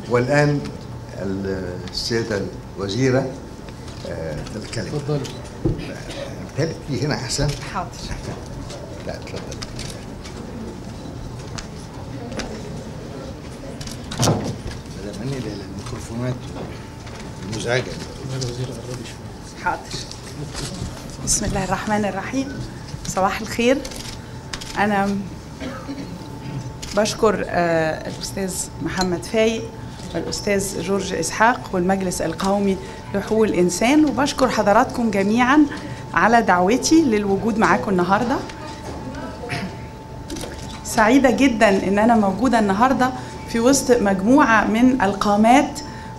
والآن السيدة الوزيرة آه، الكلمة اتفضلي تبكي هنا أحسن حاضر لا اتفضل بدل مني الميكروفونات مزعجة يا وزير قربي شويه حاضر بسم الله الرحمن الرحيم صباح الخير أنا بشكر آه، الأستاذ محمد فايق والأستاذ جورج إسحاق والمجلس القومي لحقوق الإنسان وبشكر حضراتكم جميعا على دعوتي للوجود معاكم النهارده سعيدة جدا إن أنا موجودة النهاردة في وسط مجموعة من القامات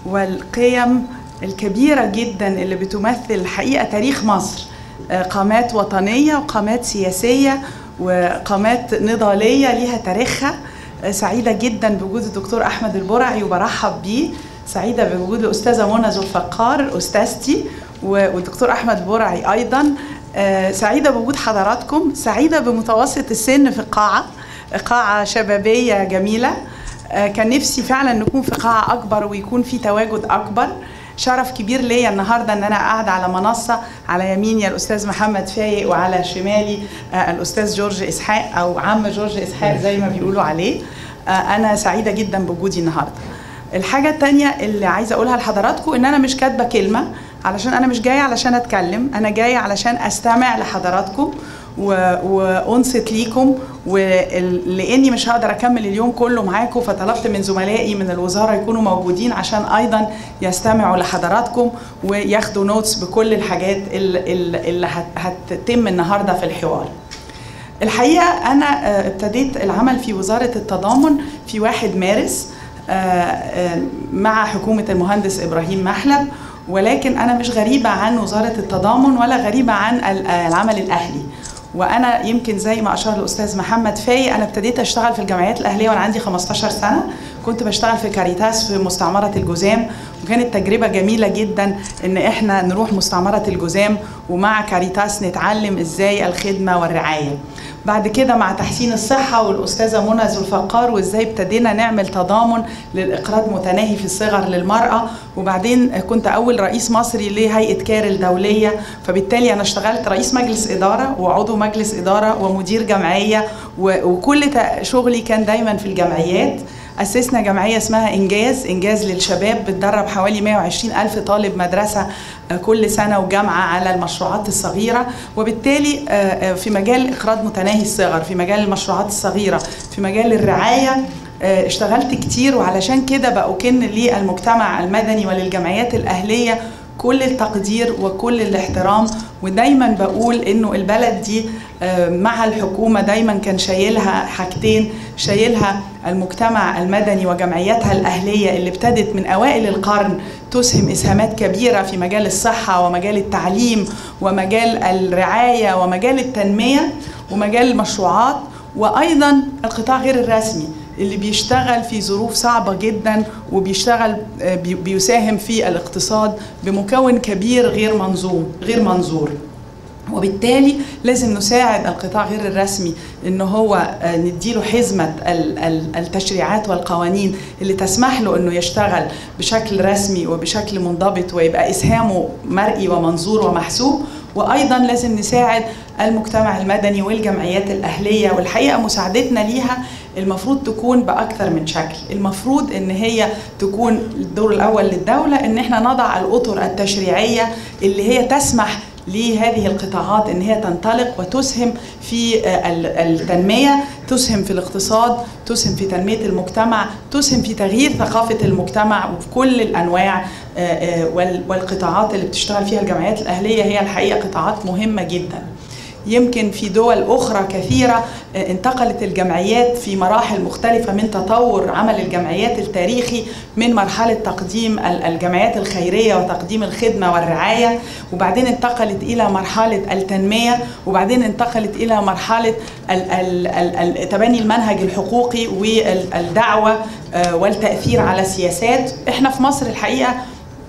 والقيم الكبيرة جدا اللي بتمثل حقيقة تاريخ مصر آه، قامات وطنية وقامات سياسية وقامات نضالية ليها تاريخها آه، سعيدة جدا بوجود الدكتور أحمد البرعي وبرحب بيه سعيدة بوجود الأستاذة منى ذو الفقار أستاذتي و- والدكتور أحمد برعي أيضا آه، سعيدة بوجود حضراتكم سعيدة بمتوسط السن في القاعة قاعة شبابية جميلة آه، كان نفسي فعلا نكون في قاعة أكبر ويكون في تواجد أكبر شرف كبير ليا النهارده ان انا قاعده على منصه على يميني الاستاذ محمد فايق وعلى شمالي آه، الاستاذ جورج اسحاق او عم جورج اسحاق زي ما بيقولوا عليه آه، انا سعيده جدا بوجودي النهارده الحاجه التانية اللي عايزه اقولها لحضراتكم ان انا مش كاتبه كلمه علشان انا مش جايه علشان اتكلم انا جايه علشان استمع لحضراتكم و- وانصت ليكم ولاني مش هقدر اكمل اليوم كله معاكم فطلبت من زملائي من الوزاره يكونوا موجودين عشان ايضا يستمعوا لحضراتكم وياخدوا نوتس بكل الحاجات اللي, اللي هت- هتتم النهارده في الحوار. الحقيقه انا آه، ابتديت العمل في وزاره التضامن في 1 مارس آه، آه، مع حكومه المهندس ابراهيم محلب ولكن انا مش غريبه عن وزاره التضامن ولا غريبه عن ال- آه، العمل الاهلي وانا يمكن زي ما اشار الاستاذ محمد فايق انا ابتديت اشتغل في الجمعيات الاهليه وانا عندي 15 سنه كنت بشتغل في كاريتاس في مستعمره الجزام وكانت تجربه جميله جدا ان احنا نروح مستعمره الجزام ومع كاريتاس نتعلم ازاي الخدمه والرعايه بعد كده مع تحسين الصحة والأستاذة منى ذو الفقار وإزاي ابتدينا نعمل تضامن للإقراض متناهي في الصغر للمرأة وبعدين كنت أول رئيس مصري لهيئة كار الدولية فبالتالي أنا اشتغلت رئيس مجلس إدارة وعضو مجلس إدارة ومدير جمعية و- وكل تا- شغلي كان دايما في الجمعيات أسسنا جمعية اسمها إنجاز إنجاز للشباب بتدرب حوالي 120 ألف طالب مدرسة آه، كل سنة وجامعة على المشروعات الصغيرة وبالتالي آه، آه، في مجال إقراض متناهي الصغر في مجال المشروعات الصغيرة في مجال الرعاية آه، اشتغلت كتير وعلشان كده بأكن للمجتمع المدني وللجمعيات الأهلية كل التقدير وكل الاحترام ودايما بقول انه البلد دي آه، مع الحكومه دايما كان شايلها حاجتين شايلها المجتمع المدني وجمعياتها الاهليه اللي ابتدت من اوائل القرن تسهم اسهامات كبيره في مجال الصحه ومجال التعليم ومجال الرعايه ومجال التنميه ومجال المشروعات وايضا القطاع غير الرسمي اللي بيشتغل في ظروف صعبة جدا وبيشتغل آه، بي- بيساهم في الاقتصاد بمكون كبير غير منظوم غير منظور وبالتالي لازم نساعد القطاع غير الرسمي ان هو آه، نديله حزمه ال- ال- التشريعات والقوانين اللي تسمح له انه يشتغل بشكل رسمي وبشكل منضبط ويبقى اسهامه مرئي ومنظور ومحسوب وايضا لازم نساعد المجتمع المدني والجمعيات الاهليه والحقيقه مساعدتنا ليها المفروض تكون باكثر من شكل المفروض ان هي تكون الدور الاول للدوله ان احنا نضع الاطر التشريعيه اللي هي تسمح لهذه القطاعات ان هي تنطلق وتسهم في آه، ال- التنميه تسهم في الاقتصاد تسهم في تنميه المجتمع تسهم في تغيير ثقافه المجتمع وفي كل الانواع آه، آه، وال- والقطاعات اللي بتشتغل فيها الجمعيات الاهليه هي الحقيقه قطاعات مهمه جدا يمكن في دول أخرى كثيرة آه، انتقلت الجمعيات في مراحل مختلفة من تطور عمل الجمعيات التاريخي من مرحلة تقديم ال- الجمعيات الخيرية وتقديم الخدمة والرعاية وبعدين انتقلت إلى مرحلة التنمية وبعدين انتقلت إلى مرحلة ال- ال- ال- ال- تبني المنهج الحقوقي والدعوة آه، والتأثير على السياسات احنا في مصر الحقيقة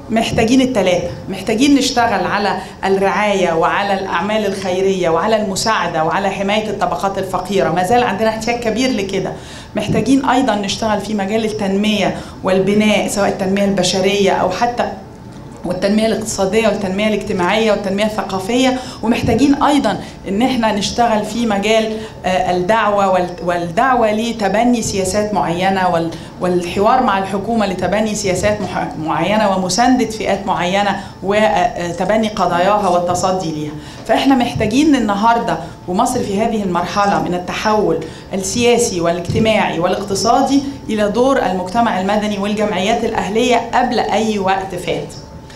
محتاجين الثلاثة محتاجين نشتغل على الرعاية وعلى الأعمال الخيرية وعلى المساعدة وعلى حماية الطبقات الفقيرة ما زال عندنا احتياج كبير لكده محتاجين أيضا نشتغل في مجال التنمية والبناء سواء التنمية البشرية أو حتى والتنميه الاقتصاديه والتنميه الاجتماعيه والتنميه الثقافيه ومحتاجين ايضا ان احنا نشتغل في مجال الدعوه والدعوه لتبني سياسات معينه والحوار مع الحكومه لتبني سياسات معينه ومسانده فئات معينه وتبني قضاياها والتصدي ليها فاحنا محتاجين النهارده ومصر في هذه المرحله من التحول السياسي والاجتماعي والاقتصادي الى دور المجتمع المدني والجمعيات الاهليه قبل اي وقت فات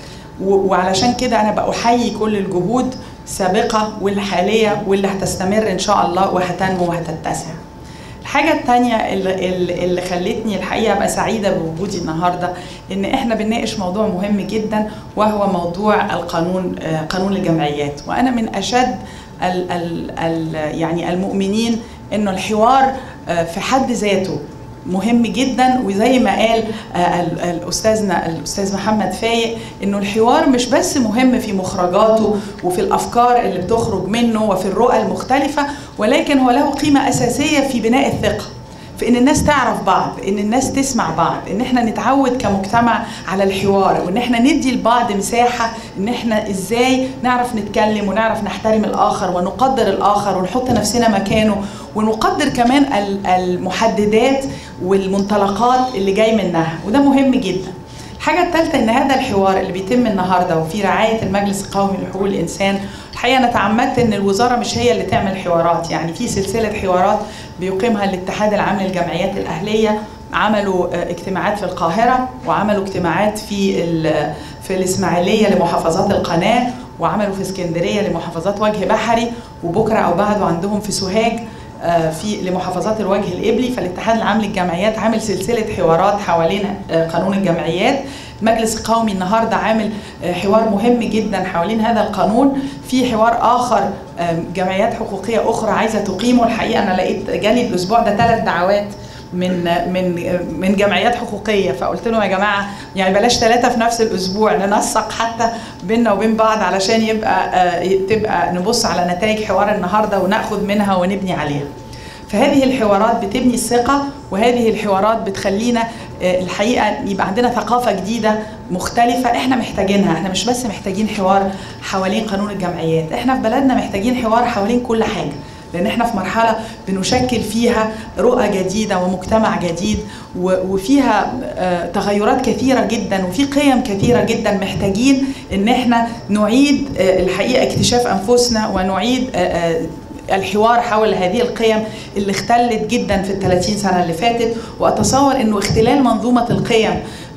وعلشان كده انا بأحيي كل الجهود السابقه والحاليه واللي هتستمر ان شاء الله وهتنمو وهتتسع. الحاجة التانية اللي, اللي خلتني الحقيقة أبقى سعيدة بوجودي النهاردة إن إحنا بنناقش موضوع مهم جدا وهو موضوع القانون قانون الجمعيات وأنا من أشد ال ال ال يعني المؤمنين إنه الحوار في حد ذاته مهم جدا وزي ما قال الاستاذنا الاستاذ محمد فايق انه الحوار مش بس مهم في مخرجاته وفي الافكار اللي بتخرج منه وفي الرؤى المختلفه ولكن هو له قيمه اساسيه في بناء الثقه في ان الناس تعرف بعض ان الناس تسمع بعض ان احنا نتعود كمجتمع على الحوار وان احنا ندي لبعض مساحه ان احنا ازاي نعرف نتكلم ونعرف نحترم الاخر ونقدر الاخر ونحط نفسنا مكانه ونقدر كمان المحددات والمنطلقات اللي جاي منها وده مهم جدا الحاجة الثالثة إن هذا الحوار اللي بيتم النهاردة وفي رعاية المجلس القومي لحقوق الإنسان الحقيقة أنا تعمدت إن الوزارة مش هي اللي تعمل حوارات يعني في سلسلة حوارات بيقيمها الاتحاد العام للجمعيات الأهلية عملوا اجتماعات في القاهرة وعملوا اجتماعات في في الإسماعيلية لمحافظات القناة وعملوا في اسكندرية لمحافظات وجه بحري وبكرة أو بعده عندهم في سوهاج في لمحافظات الوجه الإبلي فالاتحاد العام للجمعيات عامل سلسلة حوارات حوالين قانون الجمعيات المجلس القومي النهارده عامل حوار مهم جدا حوالين هذا القانون في حوار اخر جمعيات حقوقيه اخرى عايزه تقيمه الحقيقه انا لقيت جالي الاسبوع ده ثلاث دعوات من من من جمعيات حقوقيه فقلت لهم يا جماعه يعني بلاش ثلاثه في نفس الاسبوع ننسق حتى بيننا وبين بعض علشان يبقى تبقى نبص على نتائج حوار النهارده وناخد منها ونبني عليها. فهذه الحوارات بتبني الثقه وهذه الحوارات بتخلينا الحقيقه يبقى عندنا ثقافه جديده مختلفه احنا محتاجينها احنا مش بس محتاجين حوار حوالين قانون الجمعيات احنا في بلدنا محتاجين حوار حوالين كل حاجه لان احنا في مرحله بنشكل فيها رؤى جديده ومجتمع جديد وفيها تغيرات كثيره جدا وفي قيم كثيره جدا محتاجين ان احنا نعيد الحقيقه اكتشاف انفسنا ونعيد الحوار حول هذه القيم اللي اختلت جدا في ال 30 سنه اللي فاتت واتصور انه اختلال منظومه القيم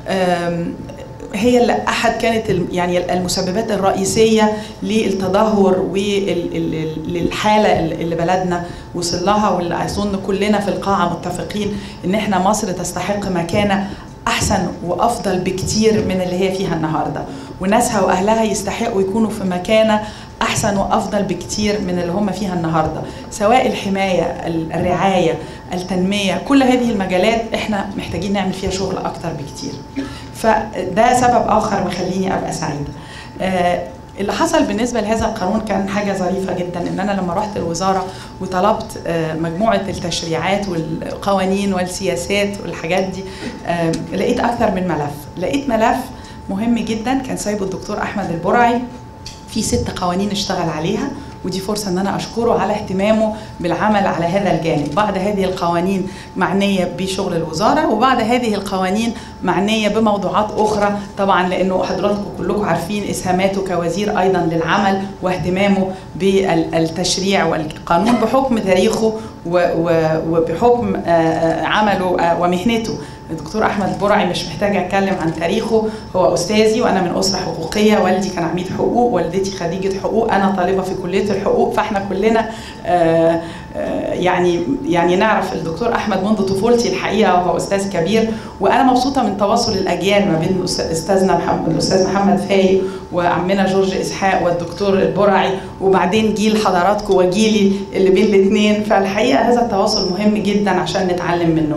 هي اللي احد كانت يعني المسببات الرئيسيه للتدهور وللحاله اللي بلدنا وصل لها واللي اظن كلنا في القاعه متفقين ان احنا مصر تستحق مكانه احسن وافضل بكتير من اللي هي فيها النهارده وناسها واهلها يستحقوا يكونوا في مكانه احسن وافضل بكتير من اللي هم فيها النهارده سواء الحمايه الرعايه التنميه كل هذه المجالات احنا محتاجين نعمل فيها شغل اكتر بكتير فده سبب اخر مخليني ابقى سعيده اللي حصل بالنسبه لهذا القانون كان حاجه ظريفه جدا ان انا لما رحت الوزاره وطلبت مجموعه التشريعات والقوانين والسياسات والحاجات دي لقيت اكثر من ملف لقيت ملف مهم جدا كان سايبه الدكتور احمد البرعي في ست قوانين اشتغل عليها ودي فرصة أن أنا أشكره على اهتمامه بالعمل على هذا الجانب بعض هذه القوانين معنية بشغل الوزارة وبعض هذه القوانين معنية بموضوعات أخرى طبعا لأنه حضراتكم كلكم عارفين إسهاماته كوزير أيضا للعمل واهتمامه بالتشريع والقانون بحكم تاريخه وبحكم عمله ومهنته الدكتور احمد البرعي مش محتاج اتكلم عن تاريخه هو استاذي وانا من اسره حقوقيه والدي كان عميد حقوق والدتي خريجه حقوق انا طالبه في كليه الحقوق فاحنا كلنا آآ آآ يعني يعني نعرف الدكتور احمد منذ طفولتي الحقيقه وهو استاذ كبير وانا مبسوطه من تواصل الاجيال ما بين استاذنا محمد الاستاذ محمد فايق وعمنا جورج اسحاق والدكتور البرعي وبعدين جيل حضراتكم وجيلي اللي بين الاثنين فالحقيقه هذا التواصل مهم جدا عشان نتعلم منه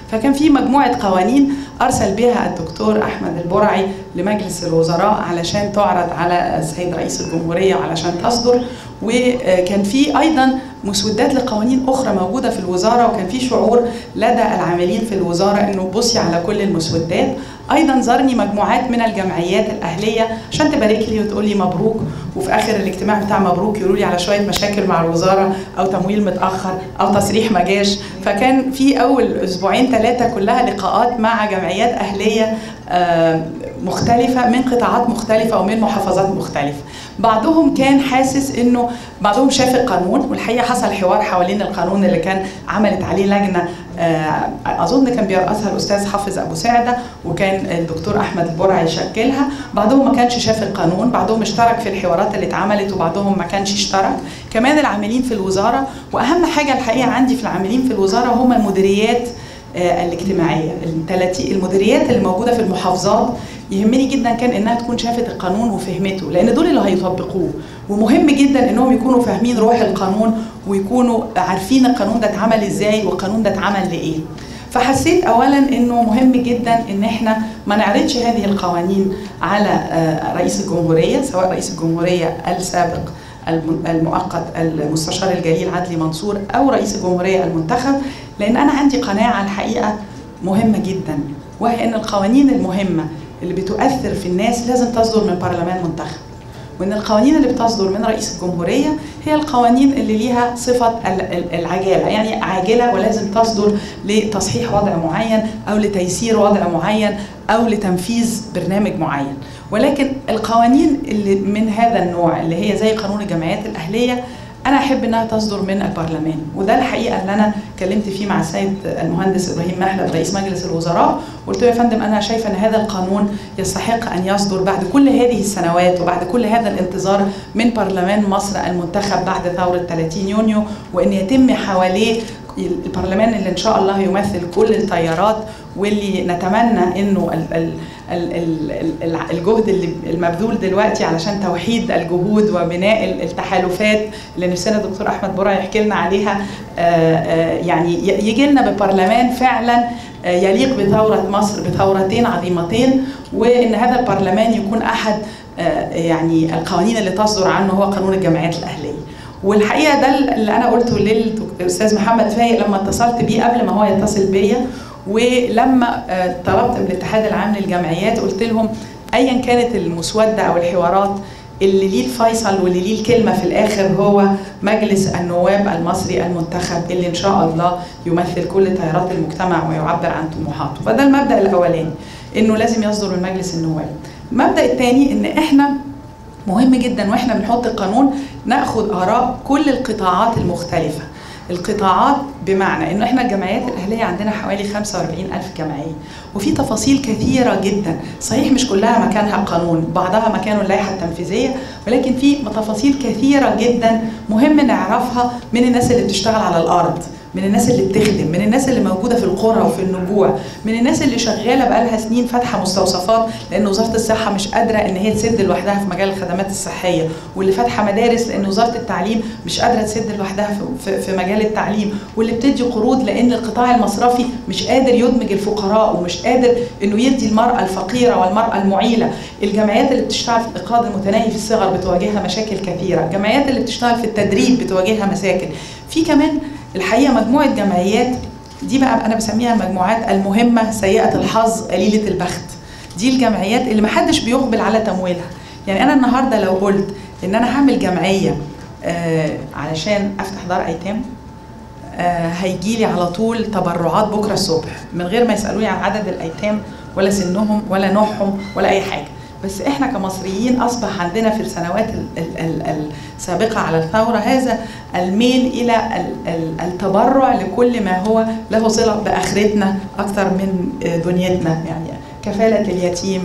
فكان في مجموعه قوانين ارسل بها الدكتور احمد البرعي لمجلس الوزراء علشان تعرض على السيد رئيس الجمهوريه وعلشان تصدر وكان في ايضا مسودات لقوانين اخرى موجوده في الوزاره وكان في شعور لدى العاملين في الوزاره انه بصي على كل المسودات ايضا زارني مجموعات من الجمعيات الاهليه عشان تبارك لي وتقول لي مبروك وفي اخر الاجتماع بتاع مبروك يقولوا لي على شويه مشاكل مع الوزاره او تمويل متاخر او تصريح ما جاش فكان في اول اسبوعين ثلاثه كلها لقاءات مع جمعيات اهليه مختلفة من قطاعات مختلفة ومن محافظات مختلفة بعضهم كان حاسس انه بعضهم شاف القانون والحقيقة حصل حوار حوالين القانون اللي كان عملت عليه لجنة اظن كان بيرأسها الاستاذ حافظ ابو سعدة وكان الدكتور احمد البرع يشكلها بعضهم ما كانش شاف القانون بعضهم اشترك في الحوارات اللي اتعملت وبعضهم ما كانش اشترك كمان العاملين في الوزارة واهم حاجة الحقيقة عندي في العاملين في الوزارة هم المديريات الاجتماعيه المديريات اللي موجوده في المحافظات يهمني جدا كان انها تكون شافت القانون وفهمته لان دول اللي هيطبقوه ومهم جدا انهم يكونوا فاهمين روح القانون ويكونوا عارفين القانون ده اتعمل ازاي والقانون ده اتعمل لايه فحسيت اولا انه مهم جدا ان احنا ما نعرضش هذه القوانين على رئيس الجمهوريه سواء رئيس الجمهوريه السابق المؤقت المستشار الجليل عدلي منصور او رئيس الجمهوريه المنتخب لان انا عندي قناعه الحقيقه مهمه جدا وهي ان القوانين المهمه اللي بتؤثر في الناس لازم تصدر من برلمان منتخب وان القوانين اللي بتصدر من رئيس الجمهوريه هي القوانين اللي ليها صفه العجاله يعني عاجله ولازم تصدر لتصحيح وضع معين او لتيسير وضع معين او لتنفيذ برنامج معين ولكن القوانين اللي من هذا النوع اللي هي زي قانون الجمعيات الاهليه انا احب انها تصدر من البرلمان وده الحقيقه اللي انا اتكلمت فيه مع السيد المهندس ابراهيم محلب رئيس مجلس الوزراء قلت له يا فندم انا شايفه ان هذا القانون يستحق ان يصدر بعد كل هذه السنوات وبعد كل هذا الانتظار من برلمان مصر المنتخب بعد ثوره 30 يونيو وان يتم حواليه البرلمان اللي ان شاء الله يمثل كل التيارات واللي نتمنى انه ال ال ال الجهد اللي المبذول دلوقتي علشان توحيد الجهود وبناء التحالفات اللي نفسنا الدكتور احمد برع يحكي لنا عليها يعني يجي لنا ببرلمان فعلا يليق بثوره مصر بثورتين عظيمتين وان هذا البرلمان يكون احد يعني القوانين اللي تصدر عنه هو قانون الجمعيات الاهليه والحقيقه ده اللي انا قلته للاستاذ محمد فايق لما اتصلت بيه قبل ما هو يتصل بيا ولما طلبت من الاتحاد العام للجمعيات قلت لهم ايا كانت المسوده او الحوارات اللي ليه الفيصل واللي ليه الكلمه في الاخر هو مجلس النواب المصري المنتخب اللي ان شاء الله يمثل كل تيارات المجتمع ويعبر عن طموحاته فده المبدا الاولاني انه لازم يصدر من مجلس النواب المبدا الثاني ان احنا مهم جدا واحنا بنحط القانون ناخد اراء كل القطاعات المختلفه القطاعات بمعنى انه احنا الجمعيات الاهليه عندنا حوالي 45 الف جمعيه وفي تفاصيل كثيره جدا صحيح مش كلها مكانها قانون بعضها مكانه اللائحه التنفيذيه ولكن في تفاصيل كثيره جدا مهم نعرفها من الناس اللي بتشتغل على الارض من الناس اللي بتخدم من الناس اللي موجوده في القرى وفي النجوع من الناس اللي شغاله بقالها سنين فاتحه مستوصفات لان وزاره الصحه مش قادره ان هي تسد لوحدها في مجال الخدمات الصحيه واللي فاتحه مدارس لان وزاره التعليم مش قادره تسد لوحدها في, في مجال التعليم واللي بتدي قروض لان القطاع المصرفي مش قادر يدمج الفقراء ومش قادر انه يدي المراه الفقيره والمراه المعيله الجمعيات اللي بتشتغل في الاقراض المتناهي في الصغر بتواجهها مشاكل كثيره الجمعيات اللي بتشتغل في التدريب بتواجهها مشاكل في كمان الحقيقه مجموعه جمعيات دي بقى انا بسميها المجموعات المهمه سيئه الحظ قليله البخت دي الجمعيات اللي محدش بيقبل على تمويلها يعني انا النهارده لو قلت ان انا هعمل جمعيه آه علشان افتح دار ايتام آه هيجي لي على طول تبرعات بكره الصبح من غير ما يسالوني عن عدد الايتام ولا سنهم ولا نوعهم ولا اي حاجه بس احنا كمصريين اصبح عندنا في السنوات السابقه على الثوره هذا الميل الى التبرع لكل ما هو له صله باخرتنا اكثر من دنيتنا يعني كفاله اليتيم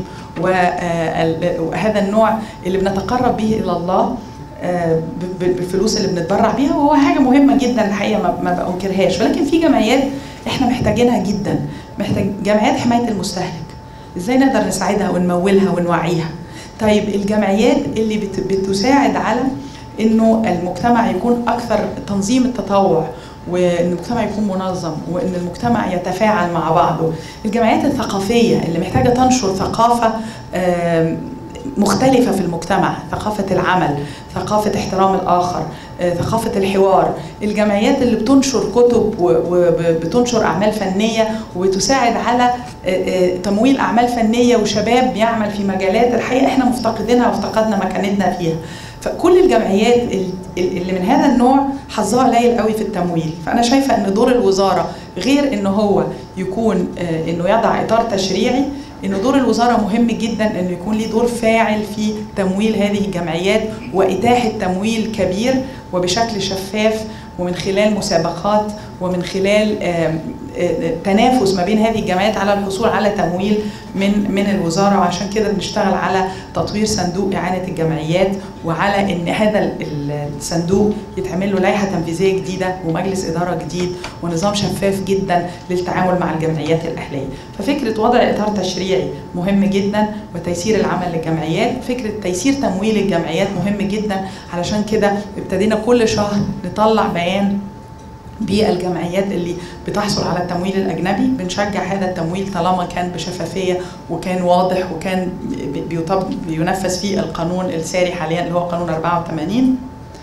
وهذا النوع اللي بنتقرب به الى الله بالفلوس اللي بنتبرع بيها وهو حاجه مهمه جدا الحقيقه ما بنكرهاش ولكن في جمعيات احنا محتاجينها جدا محتاج جمعيات حمايه المستهلك ازاي نقدر نساعدها ونمولها ونوعيها طيب الجمعيات اللي بت بتساعد على انه المجتمع يكون اكثر تنظيم التطوع وان المجتمع يكون منظم وان المجتمع يتفاعل مع بعضه الجمعيات الثقافيه اللي محتاجه تنشر ثقافه آم، مختلفة في المجتمع ثقافة العمل ثقافة احترام الآخر آه، ثقافة الحوار الجمعيات اللي بتنشر كتب وبتنشر أعمال فنية وبتساعد على آه، آه، تمويل أعمال فنية وشباب بيعمل في مجالات الحقيقة احنا مفتقدينها وافتقدنا مكانتنا فيها فكل الجمعيات ال- ال- اللي من هذا النوع حظها قليل قوي في التمويل فانا شايفه ان دور الوزاره غير ان هو يكون آه، انه يضع اطار تشريعي ان دور الوزاره مهم جدا انه يكون ليه دور فاعل في تمويل هذه الجمعيات واتاحه تمويل كبير وبشكل شفاف ومن خلال مسابقات ومن خلال آم، آه، تنافس ما بين هذه الجمعيات على الحصول على تمويل من من الوزاره وعشان كده بنشتغل على تطوير صندوق اعانه الجمعيات وعلى ان هذا ال- ال- الصندوق يتعمل له لائحه تنفيذيه جديده ومجلس اداره جديد ونظام شفاف جدا للتعامل مع الجمعيات الاهليه ففكره وضع اطار تشريعي مهم جدا وتيسير العمل للجمعيات فكره تيسير تمويل الجمعيات مهم جدا علشان كده ابتدينا كل شهر نطلع بيان بالجمعيات اللي بتحصل على التمويل الاجنبي بنشجع هذا التمويل طالما كان بشفافيه وكان واضح وكان بي- بيطب بينفذ فيه القانون الساري حاليا اللي هو قانون 84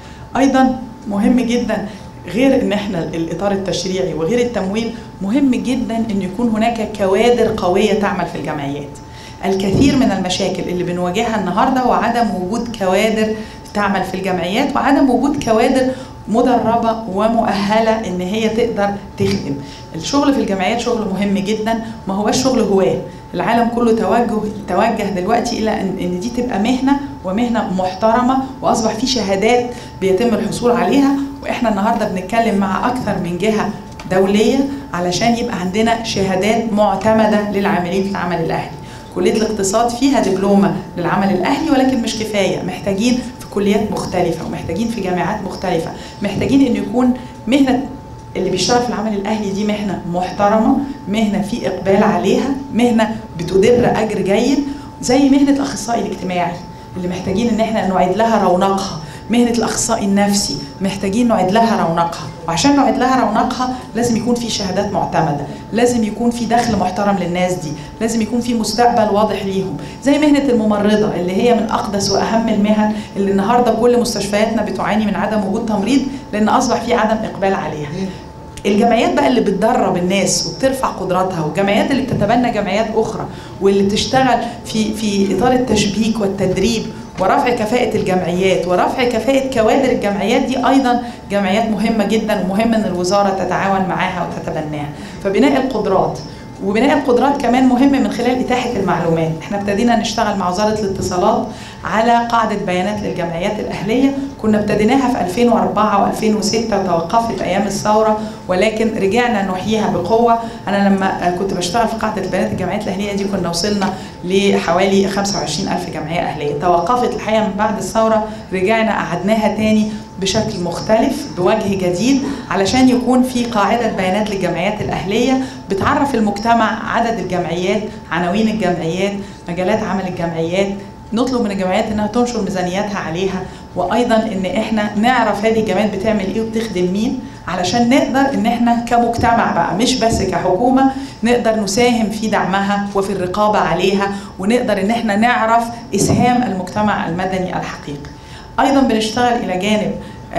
ايضا مهم جدا غير ان احنا الاطار التشريعي وغير التمويل مهم جدا ان يكون هناك كوادر قويه تعمل في الجمعيات الكثير من المشاكل اللي بنواجهها النهارده هو عدم وجود كوادر تعمل في الجمعيات وعدم وجود كوادر مدربه ومؤهله ان هي تقدر تخدم الشغل في الجمعيات شغل مهم جدا ما هوش شغل هواه العالم كله توجه توجه دلوقتي الى ان ان دي تبقى مهنه ومهنه محترمه واصبح في شهادات بيتم الحصول عليها واحنا النهارده بنتكلم مع اكثر من جهه دوليه علشان يبقى عندنا شهادات معتمده للعاملين في العمل الاهلي كليه الاقتصاد فيها دبلومه للعمل الاهلي ولكن مش كفايه محتاجين في كليات مختلفه ومحتاجين في جامعات مختلفه محتاجين ان يكون مهنه اللي بيشتغل في العمل الاهلي دي مهنه محترمه مهنه في اقبال عليها مهنه بتدر اجر جيد زي مهنه الاخصائي الاجتماعي اللي محتاجين ان احنا نعيد لها رونقها مهنه الاخصائي النفسي محتاجين نعيد لها رونقها وعشان نعيد لها رونقها لازم يكون في شهادات معتمده لازم يكون في دخل محترم للناس دي لازم يكون في مستقبل واضح ليهم زي مهنه الممرضه اللي هي من اقدس واهم المهن اللي النهارده كل مستشفياتنا بتعاني من عدم وجود تمريض لان اصبح في عدم اقبال عليها الجمعيات بقى اللي بتدرب الناس وبترفع قدراتها والجمعيات اللي بتتبنى جمعيات اخرى واللي بتشتغل في في اطار التشبيك والتدريب ورفع كفاءة الجمعيات ورفع كفاءة كوادر الجمعيات دي أيضا جمعيات مهمة جدا ومهم أن الوزارة تتعاون معاها وتتبناها فبناء القدرات وبناء القدرات كمان مهم من خلال إتاحة المعلومات احنا ابتدينا نشتغل مع وزارة الاتصالات على قاعدة بيانات للجمعيات الأهلية كنا ابتديناها في 2004 و2006 وتوقفت أيام الثورة ولكن رجعنا نحييها بقوة أنا لما كنت بشتغل في قاعدة بيانات الجمعيات الأهلية دي كنا وصلنا لحوالي 25 ألف جمعية أهلية توقفت الحقيقة من بعد الثورة رجعنا قعدناها تاني بشكل مختلف بوجه جديد علشان يكون في قاعدة بيانات للجمعيات الأهلية بتعرف المجتمع عدد الجمعيات عناوين الجمعيات مجالات عمل الجمعيات نطلب من الجمعيات انها تنشر ميزانياتها عليها وايضا ان احنا نعرف هذه الجمعيات بتعمل ايه وبتخدم مين علشان نقدر ان احنا كمجتمع بقى مش بس كحكومه نقدر نساهم في دعمها وفي الرقابه عليها ونقدر ان احنا نعرف اسهام المجتمع المدني الحقيقي. ايضا بنشتغل الى جانب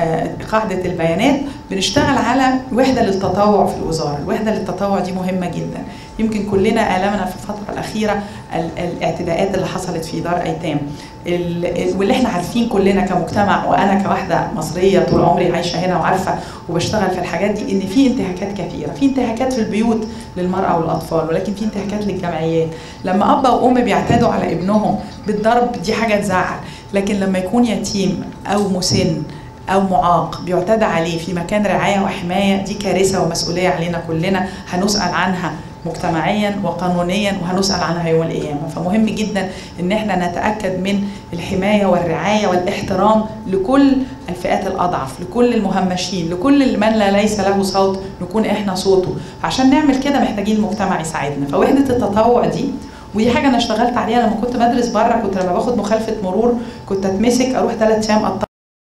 قاعدة البيانات بنشتغل على وحدة للتطوع في الوزارة الوحدة للتطوع دي مهمة جدا يمكن كلنا آلمنا في الفترة الأخيرة الاعتداءات اللي حصلت في دار أيتام واللي احنا عارفين كلنا كمجتمع وأنا كواحدة مصرية طول عمري عايشة هنا وعارفة وبشتغل في الحاجات دي إن في انتهاكات كثيرة في انتهاكات في البيوت للمرأة والأطفال ولكن في انتهاكات للجمعيات لما أب أو أم بيعتدوا على ابنهم بالضرب دي حاجة تزعل لكن لما يكون يتيم أو مسن او معاق بيعتدى عليه في مكان رعايه وحمايه دي كارثه ومسؤوليه علينا كلنا هنسال عنها مجتمعيا وقانونيا وهنسال عنها يوم القيامه فمهم جدا ان احنا نتاكد من الحمايه والرعايه والاحترام لكل الفئات الاضعف لكل المهمشين لكل من لا ليس له صوت نكون احنا صوته عشان نعمل كده محتاجين المجتمع يساعدنا فوحده التطوع دي ودي حاجه انا اشتغلت عليها لما كنت بدرس بره كنت لما باخد مخالفه مرور كنت اتمسك اروح ثلاث ايام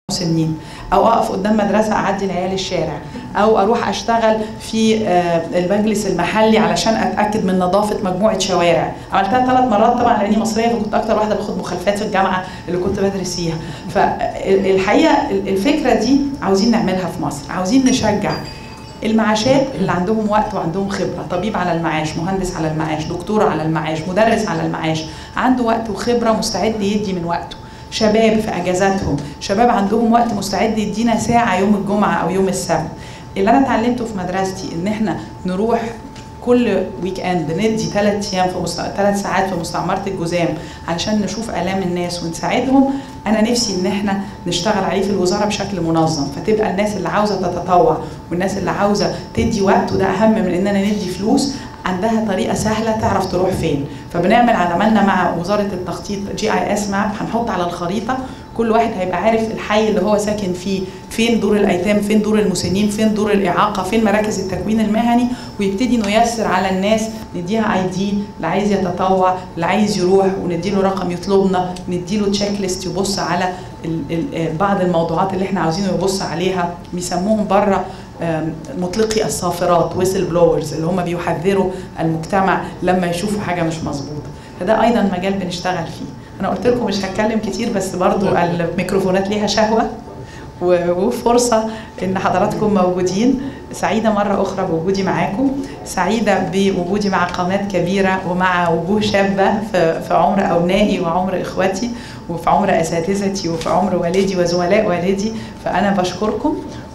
مسنين او اقف قدام مدرسه اعدي العيال الشارع او اروح اشتغل في آه، المجلس المحلي علشان اتاكد من نظافه مجموعه شوارع عملتها ثلاث مرات طبعا لاني مصريه فكنت اكتر واحده باخد مخالفات في الجامعه اللي كنت بدرس فيها فالحقيقه الفكره دي عاوزين نعملها في مصر عاوزين نشجع المعاشات اللي عندهم وقت وعندهم خبره طبيب على المعاش مهندس على المعاش دكتور على المعاش مدرس على المعاش عنده وقت وخبره مستعد يدي من وقته شباب في اجازاتهم شباب عندهم وقت مستعد يدينا ساعه يوم الجمعه او يوم السبت اللي انا اتعلمته في مدرستي ان احنا نروح كل ويك اند ندي ثلاث ايام في مست... ثلاث ساعات في مستعمره الجزام علشان نشوف الام الناس ونساعدهم انا نفسي ان احنا نشتغل عليه في الوزاره بشكل منظم فتبقى الناس اللي عاوزه تتطوع والناس اللي عاوزه تدي وقت وده اهم من اننا ندي فلوس عندها طريقه سهله تعرف تروح فين فبنعمل عملنا مع وزاره التخطيط جي اي اس ماب هنحط على الخريطه كل واحد هيبقى عارف الحي اللي هو ساكن فيه فين دور الايتام فين دور المسنين فين دور الاعاقه فين مراكز التكوين المهني ويبتدي انه ييسر على الناس نديها اي دي اللي عايز يتطوع اللي عايز يروح ونديله رقم يطلبنا نديله تشيك ليست يبص على ال ال بعض الموضوعات اللي احنا عاوزينه يبص عليها بيسموهم بره مطلقي الصافرات ويسل بلورز اللي هم بيحذروا المجتمع لما يشوفوا حاجه مش مظبوطه فده ايضا مجال بنشتغل فيه انا قلت لكم مش هتكلم كتير بس برضو الميكروفونات ليها شهوه وفرصه ان حضراتكم موجودين سعيده مره اخرى بوجودي معاكم سعيده بوجودي مع قامات كبيره ومع وجوه شابه في عمر ابنائي وعمر اخواتي وفي عمر اساتذتي وفي عمر والدي وزملاء والدي فانا بشكركم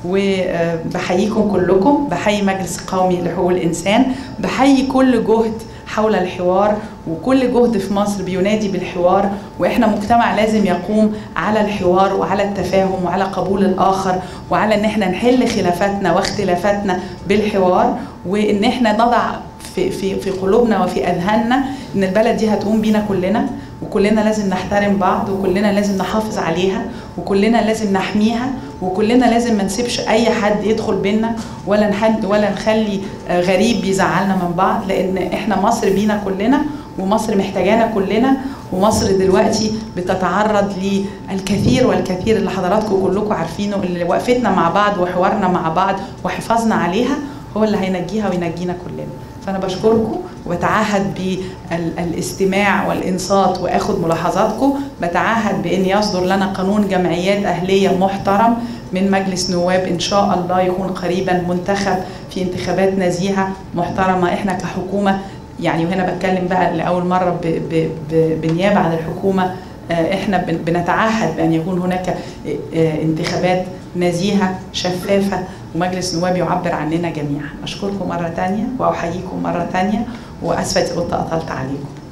وبحييكم كلكم بحيي مجلس قومي لحقوق الانسان بحيي كل جهد حول الحوار وكل جهد في مصر بينادي بالحوار واحنا مجتمع لازم يقوم على الحوار وعلى التفاهم وعلى قبول الاخر وعلى ان احنا نحل خلافاتنا واختلافاتنا بالحوار وان احنا نضع في في في قلوبنا وفي اذهاننا ان البلد دي هتقوم بينا كلنا وكلنا لازم نحترم بعض وكلنا لازم نحافظ عليها وكلنا لازم نحميها وكلنا لازم ما نسيبش اي حد يدخل بينا ولا نحد ولا نخلي غريب بيزعلنا من بعض لان احنا مصر بينا كلنا ومصر محتاجانا كلنا ومصر دلوقتي بتتعرض للكثير والكثير اللي حضراتكم كلكم عارفينه اللي وقفتنا مع بعض وحوارنا مع بعض وحفاظنا عليها هو اللي هينجيها وينجينا كلنا فانا بشكركم وبتعهد بالاستماع والانصات واخد ملاحظاتكم بتعهد بان يصدر لنا قانون جمعيات اهليه محترم من مجلس نواب ان شاء الله يكون قريبا منتخب في انتخابات نزيهه محترمه احنا كحكومه يعني وهنا بتكلم بقى لاول مره ب ب ب بالنيابه عن الحكومه احنا بنتعهد بان يكون هناك انتخابات نزيهه شفافه ومجلس نواب يعبر عننا جميعا اشكركم مره ثانيه واحييكم مره ثانيه واسفه كنت اطلت عليكم